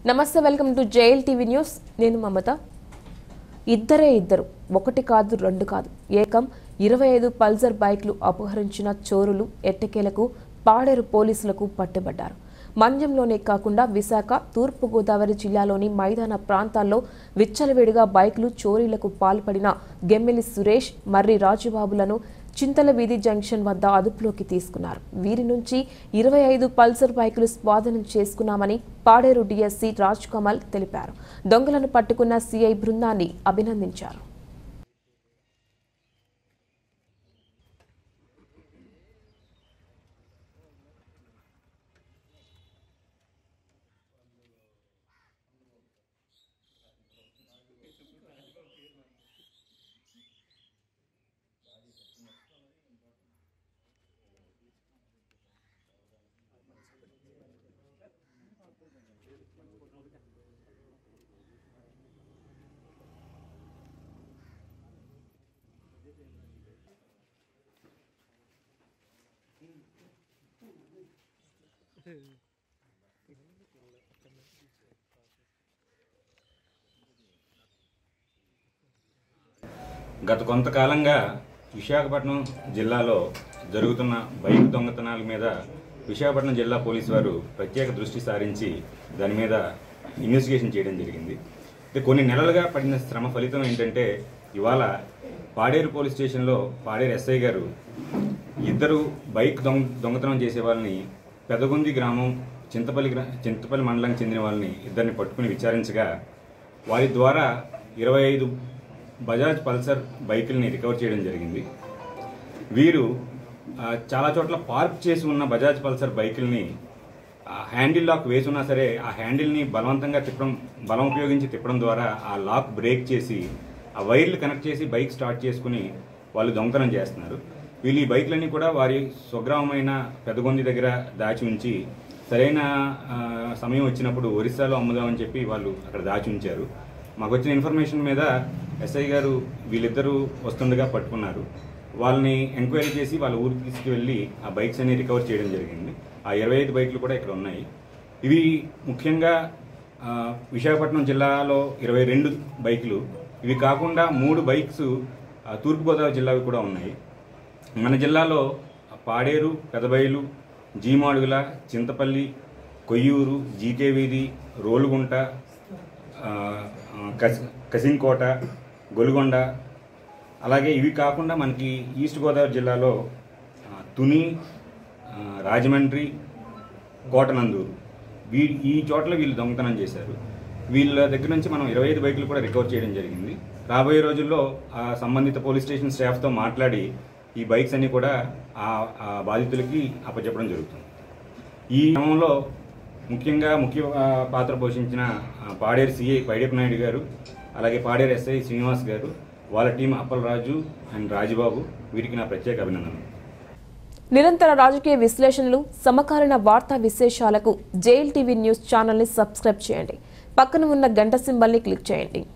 నమస్తే welcome to jail TV news నేను మమత ఇద్దరే ఇద్దరు ఒకటి కాదు రెండు కాదు ఏకం ఇరవై ఐదు పల్సర్ బైక్లు అపహరించిన చోరులు ఎట్టకేలకు పాడేరు పోలీసులకు పట్టుబడ్డారు మంజంలోనే కాకుండా విశాఖ తూర్పుగోదావరి జిల్లాలోని మైదాన ప్రాంతాల్లో విచ్చలవిడిగా బైక్లు చోరీలకు పాల్పడిన గెమ్మెలి సురేష్ మర్రి రాజుబాబులను చింతల వీధి జంక్షన్ వద్ద అదుపులోకి తీసుకున్నారు వీరి నుంచి ఇరవై ఐదు పల్సర్ బైకులు స్వాధీనం చేసుకున్నామని పాడేరు డీఎస్సీ రాజ్ కమల్ తెలిపారు దొంగలను పట్టుకున్న సీఐ బృందాన్ని అభినందించారు గత కొంతకాలంగా విశాఖపట్నం జిల్లాలో జరుగుతున్న బైక్ దొంగతనాల మీద విశాఖపట్నం జిల్లా పోలీసు వారు ప్రత్యేక దృష్టి సారించి దాని మీద ఇన్వెస్టిగేషన్ చేయడం జరిగింది అయితే కొన్ని నెలలుగా పడిన శ్రమ ఫలితం ఏంటంటే ఇవాళ పాడేరు పోలీస్ స్టేషన్లో పాడేరు ఎస్ఐ గారు ఇద్దరు బైక్ దొంగ దొంగతనం చేసే వాళ్ళని పెదగుంది గ్రామం చింతపల్లి గ్రా చింతపల్లి మండలానికి చెందిన వాళ్ళని ఇద్దరిని పట్టుకుని విచారించగా వారి ద్వారా ఇరవై ఐదు బజాజ్ పల్సర్ బైకుల్ని రికవర్ చేయడం జరిగింది వీరు ఆ, చాలా చోట్ల పార్క్ చేసి ఉన్న బజాజ్ పల్సర్ బైకుల్ని ఆ హ్యాండిల్ లాక్ వేసి ఉన్నా సరే ఆ హ్యాండిల్ని బలవంతంగా తిప్పడం బలం ఉపయోగించి తిప్పడం ద్వారా ఆ లాక్ బ్రేక్ చేసి ఆ వైర్లు కనెక్ట్ చేసి బైక్ స్టార్ట్ చేసుకుని వాళ్ళు దొంగతనం చేస్తున్నారు వీళ్ళు ఈ బైకులన్నీ కూడా వారి స్వగ్రామమైన పెదగొంది దగ్గర దాచి ఉంచి సరైన ఆ, సమయం వచ్చినప్పుడు ఒరిస్సాలో అమ్ముదామని చెప్పి వాళ్ళు అక్కడ దాచి ఉంచారు మాకు వచ్చిన ఇన్ఫర్మేషన్ మీద ఎస్ఐ గారు వీళ్ళిద్దరూ వస్తుండగా పట్టుకున్నారు వాళ్ళని ఎంక్వైరీ చేసి వాళ్ళ ఊరికి తీసుకువెళ్ళి ఆ బైక్స్ అన్ని రికవర్ చేయడం జరిగింది ఆ ఇరవై ఐదు బైకులు కూడా ఇక్కడ ఉన్నాయి ఇవి ముఖ్యంగా ఆ, విశాఖపట్నం జిల్లాలో ఇరవై రెండు బైకులు ఇవి కాకుండా మూడు బైక్స్ ఆ, తూర్పుగోదావరి జిల్లావి కూడా ఉన్నాయి మన జిల్లాలో పాడేరు పెదబయలు జీమాడుగుల చింతపల్లి కొయ్యూరు జీకే వీధి రోలుగుంట ఆ, ఆ, కసి కసింకోట గొలుగొండ అలాగే ఇవి కాకుండా మనకి ఈస్ట్ గోదావరి జిల్లాలో ఆ, తుని ఆ, రాజమండ్రి కోటనందూరు వీ ఈ చోట్ల వీళ్ళు దొంగతనం చేశారు వీళ్ళ దగ్గర నుంచి మనం ఇరవై ఐదు బైకులు కూడా రికవర్ చేయడం జరిగింది రాబోయే రోజుల్లో ఆ సంబంధిత పోలీస్ స్టేషన్ స్టాఫ్తో మాట్లాడి ఈ బైక్స్ అన్ని కూడా ఆ ఆ బాధితులకి అప్పచెప్పడం జరుగుతుంది ఈ క్రమంలో ముఖ్యంగా ముఖ్య ఆ, పాత్ర పోషించిన ఆ, పాడేరు సిఐ పైడేపు నాయుడు గారు అలాగే పాడేరు ఎస్ఐ శ్రీనివాస్ గారు వాళ్ళ టీం అప్పలరాజు అండ్ రాజుబాబు వీరికి నా ప్రత్యేక అభినందనలు నిరంతర రాజకీయ విశ్లేషణలు సమకాలీన వార్తా విశేషాలకు జైల్ టీవీ న్యూస్ ఛానల్ని సబ్స్క్రైబ్ చేయండి పక్కన ఉన్న గంట సింబల్ని క్లిక్ చేయండి